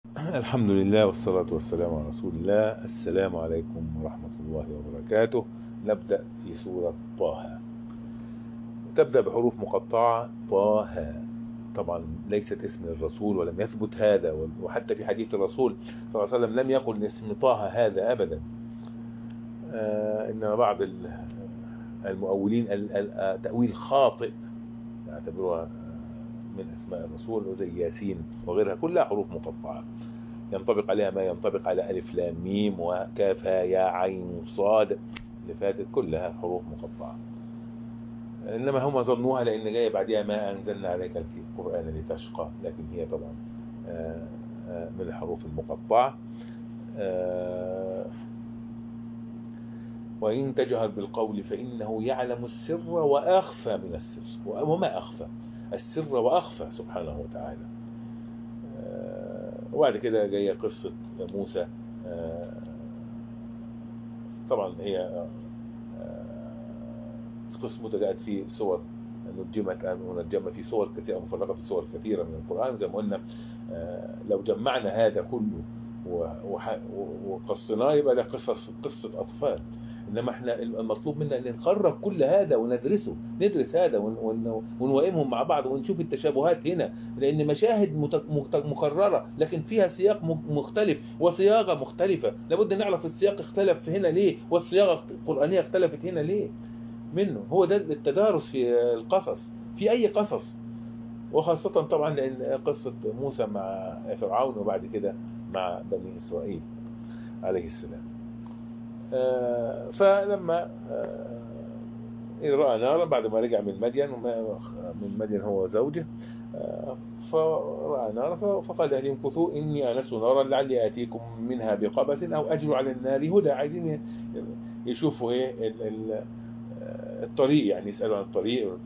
الحمد لله والصلاة والسلام على رسول الله السلام عليكم ورحمة الله وبركاته نبدأ في سورة طه تبدأ بحروف مقطعة طه طبعا ليست اسم الرسول ولم يثبت هذا وحتى في حديث الرسول صلى الله عليه وسلم لم يقل اسم طه هذا أبدا آه إنما بعض المؤولين تأويل خاطئ يعتبروها من اسماء الرسول وزي ياسين وغيرها كلها حروف مقطعة ينطبق عليها ما ينطبق على ألف لام ميم وكاف يا عين صاد اللي فاتت كلها حروف مقطعة إنما هم ظنوها لأن جاية بعدها ما أنزلنا عليك القرآن لتشقى لكن هي طبعا من الحروف المقطعة وإن تجهر بالقول فإنه يعلم السر وأخفى من السر وما أخفى السر وأخفى سبحانه وتعالى وبعد كده جاية قصة موسى طبعا هي قصة موسى جاءت في صور نجمت منجمة في صور كثيرة مفرقة في صور كثيرة من القرآن زي ما قلنا لو جمعنا هذا كله وقصناه يبقى ده قصص قصة أطفال انما احنا المطلوب منا ان نقرب كل هذا وندرسه ندرس هذا ونوائمهم مع بعض ونشوف التشابهات هنا لان مشاهد مكررة لكن فيها سياق مختلف وصياغة مختلفة لابد نعرف السياق اختلف هنا ليه والصياغة القرآنية اختلفت هنا ليه منه هو ده التدارس في القصص في اي قصص وخاصة طبعا لان قصة موسى مع فرعون وبعد كده مع بني اسرائيل عليه السلام آه فلما آه رأى نارا بعد ما رجع من مدين من مدين هو وزوجه آه فرأى نارا فقال لأهلهم كثوا إني آنست نارا لعلي آتيكم منها بقبس أو أجر على النار هدى عايزين يشوفوا إيه ال ال الطريق يعني يسألوا عن الطريق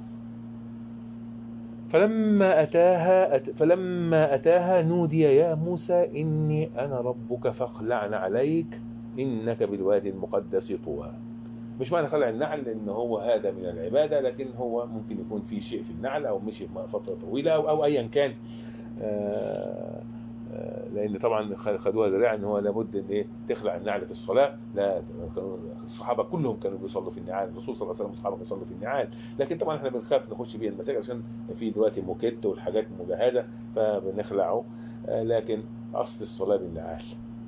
فلما أتاها أت فلما أتاها نودي يا موسى إني أنا ربك فاخلعن عليك إنك بالوادي المقدس طوى مش معنى خلع النعل ان هو هذا من العبادة لكن هو ممكن يكون في شيء في النعل او مشي فترة طويلة او, أو ايا كان آآ آآ لان طبعا خدوها ذريعة ان هو لابد ان ايه تخلع النعل في الصلاة لا الصحابة كلهم كانوا بيصلوا في النعال الرسول صلى الله عليه وسلم الصحابة بيصلوا في النعال لكن طبعا احنا بنخاف نخش بيه المساجد عشان في دلوقتي موكيت والحاجات مجهزة فبنخلعه لكن اصل الصلاة بالنعال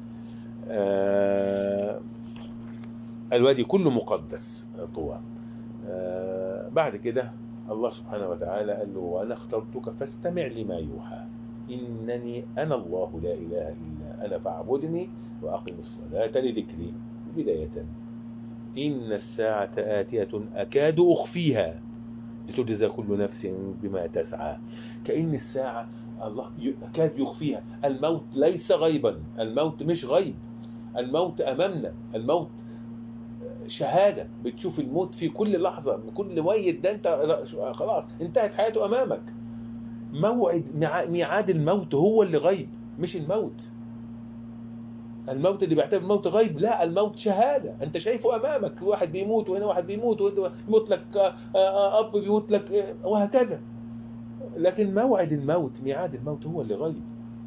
آه الوادي كله مقدس طوى آه بعد كده الله سبحانه وتعالى قال له وأنا اخترتك فاستمع لما يوحى إنني أنا الله لا إله إلا أنا فاعبدني وأقم الصلاة لذكري بداية إن الساعة آتية أكاد أخفيها لتجزى كل نفس بما تسعى كأن الساعة الله يكاد يخفيها الموت ليس غيبا الموت مش غيب الموت أمامنا الموت شهادة بتشوف الموت في كل لحظة كل ميت ده انت خلاص انتهت حياته أمامك موعد ميعاد الموت هو اللي غيب مش الموت الموت اللي بيعتبر الموت غيب لا الموت شهادة انت شايفه امامك واحد بيموت وهنا واحد بيموت يموت لك اب بيموت لك وهكذا لكن موعد الموت ميعاد الموت هو اللي غيب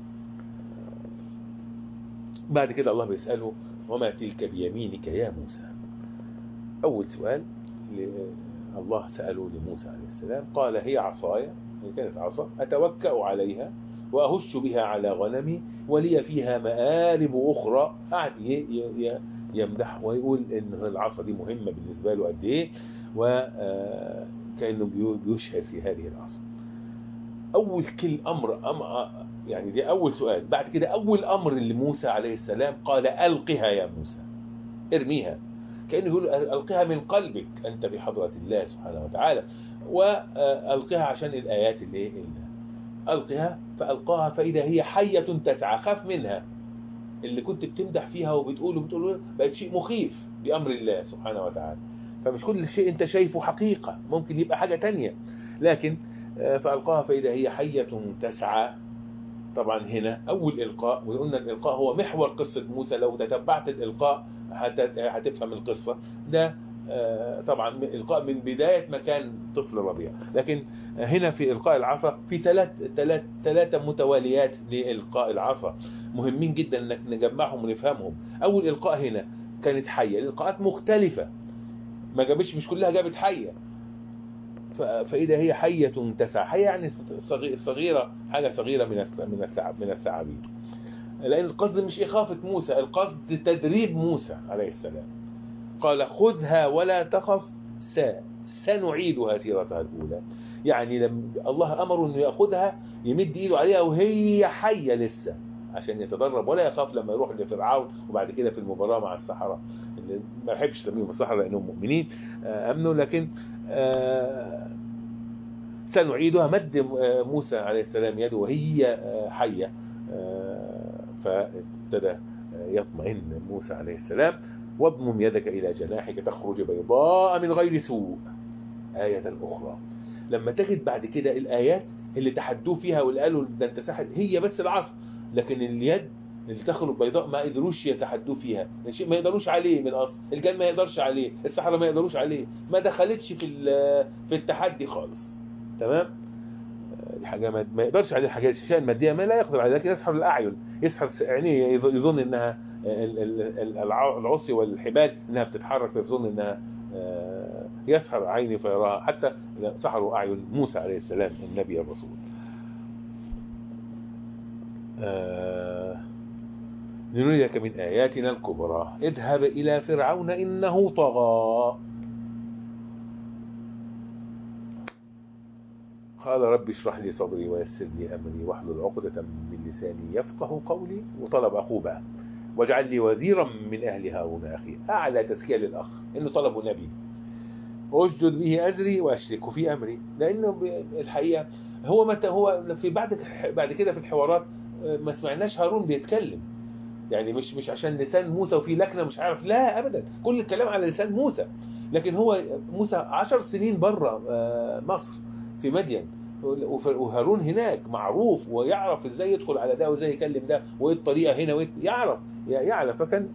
بعد كده الله بيسأله وما تلك بيمينك يا موسى أول سؤال الله سأله لموسى عليه السلام قال هي عصاي هي كانت عصا أتوكأ عليها وأهش بها على غنمي ولي فيها مآرب أخرى قعد يمدح ويقول إن العصا دي مهمة بالنسبة له قد إيه وكأنه بيشهر في هذه العصا أول كل أمر أم يعني دي أول سؤال بعد كده أول أمر لموسى عليه السلام قال ألقها يا موسى ارميها كأنه يقول ألقها من قلبك أنت في حضرة الله سبحانه وتعالى وألقها عشان الآيات اللي إيه ألقها فألقاها فإذا هي حية تسعى خاف منها اللي كنت بتمدح فيها وبتقوله بتقوله بقت شيء مخيف بأمر الله سبحانه وتعالى فمش كل شيء أنت شايفه حقيقة ممكن يبقى حاجة تانية لكن فألقاها فإذا هي حية تسعى طبعا هنا أول إلقاء وقلنا الإلقاء هو محور قصة موسى لو تتبعت الإلقاء هتفهم القصة ده طبعا إلقاء من بداية ما كان طفل رضيع لكن هنا في إلقاء العصا في ثلاث ثلاث ثلاثة متواليات لإلقاء العصا مهمين جدا انك نجمعهم ونفهمهم اول القاء هنا كانت حيه الالقاءات مختلفه ما جابتش مش كلها جابت حيه فاذا هي حيه تسع حيه يعني صغيره حاجه صغيره من من الثعب من الثعابين لان القصد مش اخافه موسى القصد تدريب موسى عليه السلام قال خذها ولا تخف سا سنعيدها سيرتها الاولى يعني لما الله امره انه ياخذها يمد ايده عليها وهي حيه لسه عشان يتدرب ولا يخاف لما يروح لفرعون وبعد كده في المباراة مع السحرة اللي ما يحبش يسميهم السحرة لأنهم مؤمنين أمنوا لكن سنعيدها مد موسى عليه السلام يده وهي حية فابتدى يطمئن موسى عليه السلام واضمم يدك إلى جناحك تخرج بيضاء من غير سوء آية أخرى لما تجد بعد كده الآيات اللي تحدوا فيها واللي قالوا ده انت ساحر هي بس العصا لكن اليد اللي تخرج بيضاء ما قدروش يتحدوا فيها الشيء ما يقدروش عليه من الاصل الجن ما يقدرش عليه السحرة ما يقدروش عليه ما دخلتش في في التحدي خالص تمام الحاجة ما يقدرش عليه الحاجات الاشياء المادية ما لا يقدر عليها لكن يسحر الاعين يسحر عينيه يظن انها العصي والحبال انها بتتحرك فيظن انها يسحر عيني فيراها حتى سحروا اعين موسى عليه السلام النبي الرسول آه لنريك من آياتنا الكبرى اذهب إلى فرعون إنه طغى قال رب اشرح لي صدري ويسر لي أمري واحلل عقدة من لساني يفقه قولي وطلب أخوه بقى واجعل لي وزيرا من أهل هارون أخي أعلى تزكية للأخ إنه طلبه نبي أسجد به أزري وأشركه في أمري لأنه الحقيقة هو متى هو في بعد بعد كده في الحوارات ما سمعناش هارون بيتكلم يعني مش مش عشان لسان موسى وفي لكنه مش عارف لا ابدا كل الكلام على لسان موسى لكن هو موسى عشر سنين بره مصر في مدين وهارون هناك معروف ويعرف ازاي يدخل على ده وازاي يكلم ده وايه الطريقه هنا وإيه يعرف يعرف فكان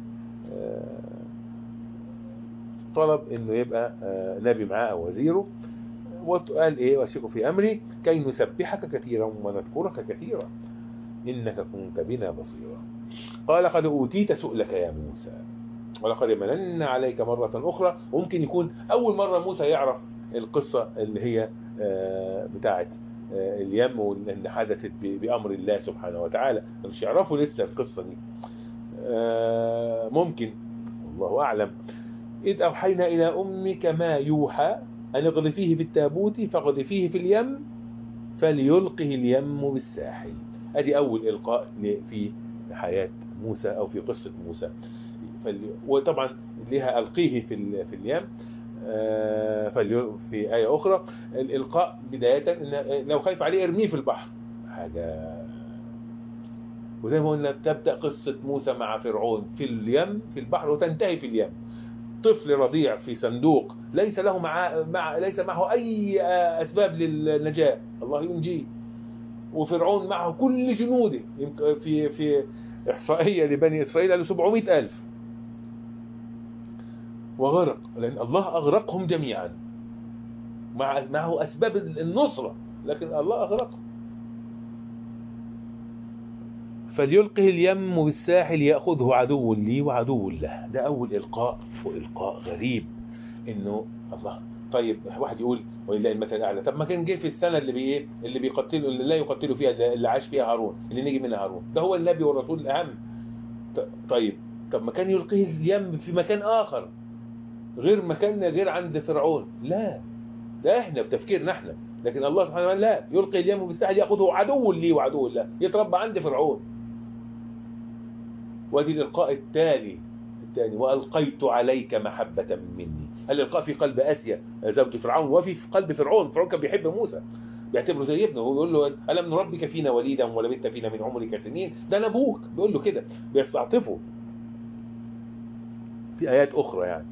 طلب انه يبقى نبي معاه او وزيره وقال ايه واشركه في امري كي نسبحك كثيرا ونذكرك كثيرا انك كنت بنا بصيرا قال قد اوتيت سؤلك يا موسى ولقد مننا عليك مرة اخرى وممكن يكون اول مرة موسى يعرف القصة اللي هي بتاعت اليم واللي حدثت بامر الله سبحانه وتعالى مش يعرفوا لسه القصة دي ممكن الله اعلم اذ اوحينا الى امك ما يوحى أن اقذفيه في التابوت فاقذفيه في اليم فليلقه اليم بالساحل ادي أول إلقاء في حياة موسى أو في قصة موسى وطبعا لها ألقيه في في اليم في آية أخرى الإلقاء بداية إن لو خايف عليه ارميه في البحر حاجة وزي ما قلنا تبدأ قصة موسى مع فرعون في اليم في البحر وتنتهي في اليم طفل رضيع في صندوق ليس له مع, مع ليس معه أي أسباب للنجاة الله ينجيه وفرعون معه كل جنوده في في إحصائية لبني إسرائيل قالوا 700 ألف وغرق لأن الله أغرقهم جميعا مع معه أسباب النصرة لكن الله أغرقهم فليلقه اليم بالساحل يأخذه عدو لي وعدو له ده أول إلقاء وإلقاء غريب إنه الله طيب واحد يقول ولله المثل الأعلى طب ما كان جه في السنة اللي بي اللي بيقتلوا اللي لا يقتلوا فيها اللي عاش فيها هارون اللي نجي منها هارون ده هو النبي والرسول الأهم طيب طب ما كان يلقيه اليم في مكان آخر غير مكان غير عند فرعون لا ده احنا بتفكيرنا احنا لكن الله سبحانه وتعالى لا يلقي اليم بالساحل ياخذه عدو لي وعدو له يتربى عند فرعون وادي الإلقاء التالي الثاني وألقيت عليك محبة مني الإلقاء في قلب آسيا زوج فرعون وفي قلب فرعون فرعون كان بيحب موسى بيعتبره زي ابنه ويقول له ألم نربك فينا وليدا ولبثت فينا من عمرك سنين ده أنا أبوك بيقول له كده بيستعطفه في آيات أخرى يعني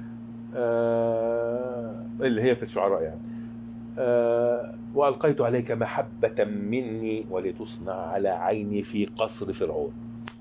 آه اللي هي في الشعراء يعني آه وألقيت عليك محبة مني ولتصنع على عيني في قصر فرعون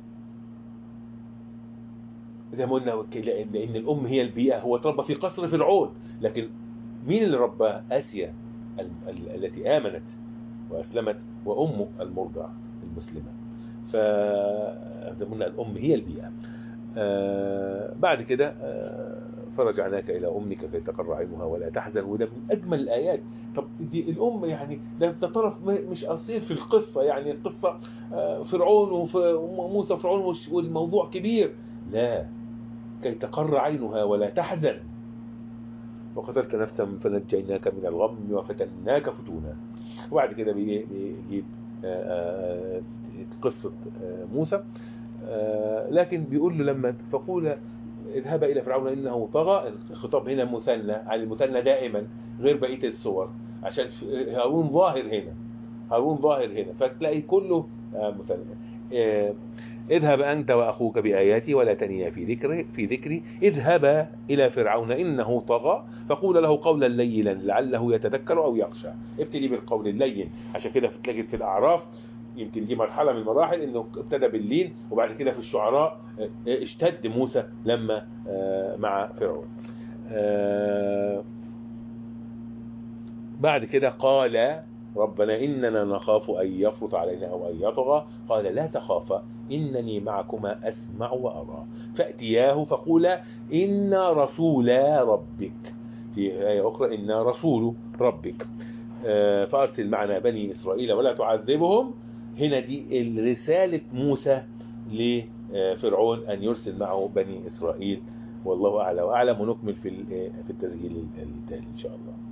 زي ما قلنا لأن الأم هي البيئة هو تربى في قصر فرعون لكن مين اللي رباه آسيا ال- ال- التي آمنت وأسلمت وأمه المرضع المسلمة فزي ما قلنا الأم هي البيئة آه، بعد كده آه، فرجعناك إلى أمك كي تقر عينها ولا تحزن وده من أجمل الآيات طب دي الأم يعني ده ده طرف م- مش أصيل في القصة يعني القصة آه، فرعون وف- وموسى فرعون والش- والموضوع كبير لا كي تقر عينها ولا تحزن وقتلت نفسا فنجيناك من الغم وفتناك فتونا وبعد كده بي- بيجيب آه، آه، قصة آه، موسى آه، لكن بيقول له لما فقول اذهب إلى فرعون إنه طغى الخطاب هنا مثنى عن المثنى دائما غير بقية الصور عشان في- هارون ظاهر هنا هارون ظاهر هنا فتلاقي كله آه، مثنى آه، اذهب أنت وأخوك بآياتي ولا تنيا في ذكري في ذكري اذهبا إلى فرعون إنه طغى فقول له قولا لينا لعله يتذكر أو يخشى ابتدي بالقول اللين عشان كده تلاقي في الأعراف يمكن دي مرحلة من المراحل انه ابتدى باللين وبعد كده في الشعراء اه، اشتد موسى لما اه، مع فرعون اه، بعد كده قال ربنا إننا نخاف أن يفرط علينا أو أن يطغى قال لا تخافا إنني معكما أسمع وأرى فأتياه فقولا إنا رسولا ربك في آية أخرى إنا رسول ربك آه، فأرسل معنا بني إسرائيل ولا تعذبهم هنا دي رسالة موسى لفرعون أن يرسل معه بني إسرائيل والله أعلى وأعلم ونكمل في ال- في التسجيل التالي إن شاء الله